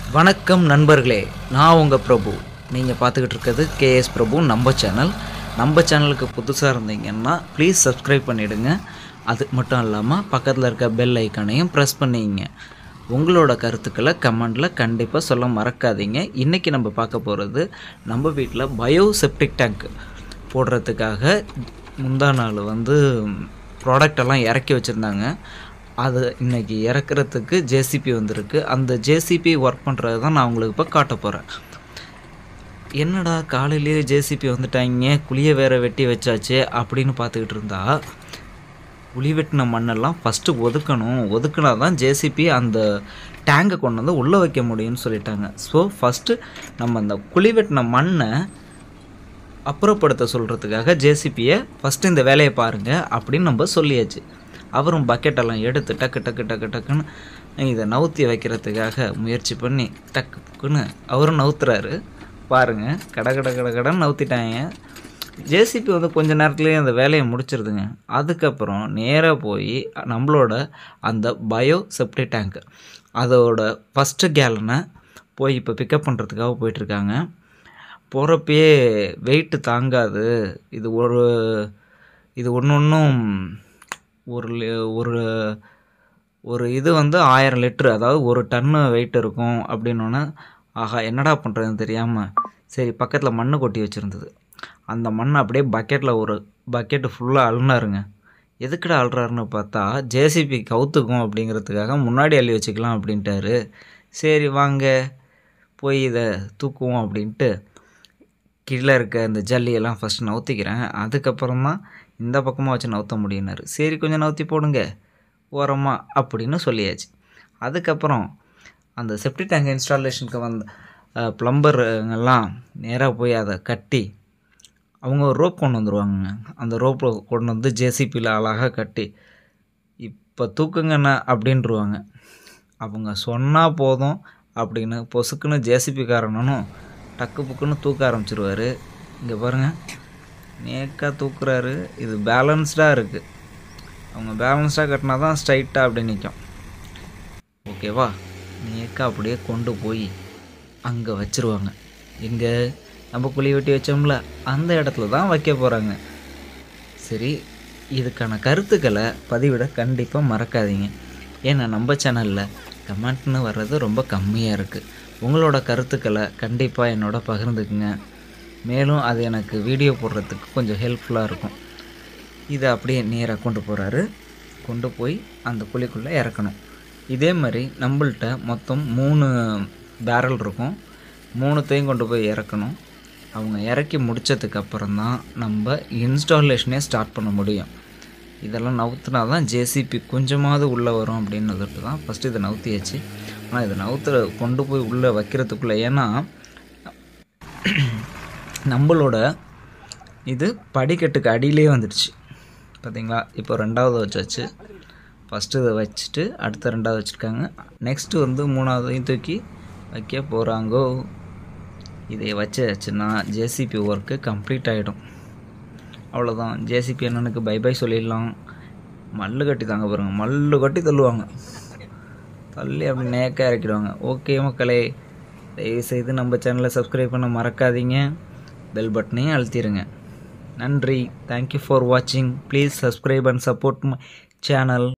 வணக்கம் நண்பர்களே நான் உங்கள் பிரபு நீங்கள் பார்த்துக்கிட்டு இருக்கிறது கேஎஸ் பிரபு நம்ம சேனல் நம்ம சேனலுக்கு புதுசாக இருந்தீங்கன்னா ப்ளீஸ் சப்ஸ்கிரைப் பண்ணிவிடுங்க அது மட்டும் இல்லாமல் பக்கத்தில் இருக்க பெல் ஐக்கானையும் ப்ரெஸ் பண்ணிங்க உங்களோட கருத்துக்களை கமெண்டில் கண்டிப்பாக சொல்ல மறக்காதீங்க இன்றைக்கி நம்ம பார்க்க போகிறது நம்ம வீட்டில் பயோ செப்டிக் டேங்க் போடுறதுக்காக முந்தா நாள் வந்து ப்ராடக்ட் எல்லாம் இறக்கி வச்சுருந்தாங்க அது இன்னைக்கு இறக்குறதுக்கு ஜேசிபி வந்திருக்கு அந்த ஜேசிபி ஒர்க் பண்ணுறது தான் நான் உங்களுக்கு இப்போ காட்ட போகிறேன் என்னடா காலையிலேயே ஜேசிபி வந்துட்டாங்க குழியை வேற வெட்டி வச்சாச்சு அப்படின்னு பார்த்துக்கிட்டு இருந்தா குழி வெட்டின மண்ணெல்லாம் ஃபஸ்ட்டு ஒதுக்கணும் ஒதுக்குனா தான் ஜேசிபி அந்த டேங்கை கொண்டு வந்து உள்ளே வைக்க முடியும்னு சொல்லிட்டாங்க ஸோ ஃபஸ்ட்டு நம்ம அந்த குழி வெட்டின மண்ணை அப்புறப்படுத்த சொல்கிறதுக்காக ஜேசிபியை ஃபஸ்ட்டு இந்த வேலையை பாருங்கள் அப்படின்னு நம்ம சொல்லியாச்சு அவரும் பக்கெட்டெல்லாம் எடுத்து டக்கு டக்கு டக்கு டக்குன்னு இதை நவுத்தி வைக்கிறதுக்காக முயற்சி பண்ணி டக்குன்னு அவரும் நவுத்துறாரு பாருங்கள் கட கட கட கடன்னு நவுத்திட்டாங்க ஜேசிபி வந்து கொஞ்ச நேரத்துலேயே அந்த வேலையை முடிச்சிருதுங்க அதுக்கப்புறம் நேராக போய் நம்மளோட அந்த பயோ செப்டி டேங்க் அதோட ஃபஸ்ட்டு கேலனை போய் இப்போ பிக்கப் பண்ணுறதுக்காக போயிட்டுருக்காங்க போகிறப்பயே வெயிட்டு தாங்காது இது ஒரு இது ஒன்று ஒன்றும் ஒரு லி- ஒரு ஒரு இது வந்து ஆயிரம் லிட்ரு அதாவது ஒரு டன்னு வெயிட் இருக்கும் அப்படின்னோன்னே ஆஹா என்னடா பண்ணுறதுன்னு தெரியாமல் சரி பக்கத்தில் மண்ணு கொட்டி வச்சுருந்தது அந்த மண்ணை அப்படியே பக்கெட்டில் ஒரு பக்கெட்டு ஃபுல்லாக அழுனாருங்க எதுக்குடா அழுறாருன்னு பார்த்தா ஜேசிபி கவுத்துக்கும் அப்படிங்கிறதுக்காக முன்னாடி அள்ளி வச்சுக்கலாம் அப்படின்ட்டாரு சரி வாங்க போய் இதை தூக்குவோம் அப்படின்ட்டு கீழே இருக்க இந்த ஜல்லியெல்லாம் ஃபஸ்ட்டு நவுத்திக்கிறேன் அதுக்கப்புறம் தான் இந்த பக்கமாக வச்சு நவுத்த முடியினாரு சரி கொஞ்சம் நவுத்தி போடுங்க ஓரமாக அப்படின்னு சொல்லியாச்சு அதுக்கப்புறம் அந்த செப்டி டேங்க் இன்ஸ்டாலேஷனுக்கு வந்த ப்ளம்பருங்கெல்லாம் நேராக போய் அதை கட்டி அவங்க ஒரு ரோப் கொண்டு வந்துருவாங்க அந்த ரோப்பில் கொண்டு வந்து ஜேசிபியில் அழகாக கட்டி இப்போ தூக்குங்கண்ணா அப்படின்ருவாங்க அவங்க சொன்னால் போதும் அப்படின்னு பொசுக்குன்னு ஜேசிபி காரணனும் டக்கு புக்குன்னு தூக்க ஆரம்பிச்சிருவாரு இங்கே பாருங்கள் நேக்காக தூக்குறாரு இது பேலன்ஸ்டாக இருக்குது அவங்க பேலன்ஸ்டாக கட்டினா தான் ஸ்ட்ரைட்டாக அப்படி நிற்கும் ஓகேவா நேக்காக அப்படியே கொண்டு போய் அங்கே வச்சிருவாங்க எங்கே நம்ம குழி வெட்டி வச்சோம்ல அந்த இடத்துல தான் வைக்க போகிறாங்க சரி இதுக்கான கருத்துக்களை பதிவிட கண்டிப்பாக மறக்காதீங்க ஏன்னா நம்ம சேனலில் கமெண்ட்னு வர்றது ரொம்ப கம்மியாக இருக்குது உங்களோட கருத்துக்களை கண்டிப்பாக என்னோட பகிர்ந்துக்குங்க மேலும் அது எனக்கு வீடியோ போடுறதுக்கு கொஞ்சம் ஹெல்ப்ஃபுல்லாக இருக்கும் இதை அப்படியே நேராக கொண்டு போகிறாரு கொண்டு போய் அந்த குழிக்குள்ளே இறக்கணும் இதே மாதிரி நம்மள்ட்ட மொத்தம் மூணு பேரல் இருக்கும் மூணுத்தையும் கொண்டு போய் இறக்கணும் அவங்க இறக்கி முடித்ததுக்கு அப்புறம் தான் நம்ம இன்ஸ்டாலேஷனே ஸ்டார்ட் பண்ண முடியும் இதெல்லாம் நவுத்துனா தான் ஜேசிபி கொஞ்சமாவது உள்ளே வரும் அப்படின்னு சொல்லிட்டு தான் ஃபஸ்ட்டு இதை நவுத்தியாச்சு ஆனால் இதை நவுத்துற கொண்டு போய் உள்ளே வைக்கிறதுக்குள்ளே ஏன்னா நம்மளோட இது படிக்கட்டுக்கு அடியிலே வந்துடுச்சு பார்த்தீங்களா இப்போ ரெண்டாவது வச்சாச்சு ஃபஸ்ட்டு இதை வச்சுட்டு அடுத்த ரெண்டாவது வச்சுருக்காங்க நெக்ஸ்ட்டு வந்து மூணாவதையும் தூக்கி வைக்க போகிறாங்கோ இதை வச்சாச்சுன்னா ஜேசிபி ஒர்க்கு கம்ப்ளீட் ஆகிடும் அவ்வளோதான் ஜேசிபி அண்ணனுக்கு பை பை சொல்லிடலாம் மல்லு கட்டி தாங்க பாருங்க மல்லு கட்டி தள்ளுவாங்க தள்ளி அப்படி நேக்காக இறக்கிடுவாங்க ஓகே மக்களே தயவுசெய்து நம்ம சேனலை சப்ஸ்கிரைப் பண்ண மறக்காதீங்க பெல் பட்டனையும் அழுத்திடுங்க நன்றி தேங்க்யூ ஃபார் வாட்சிங் please subscribe and support my channel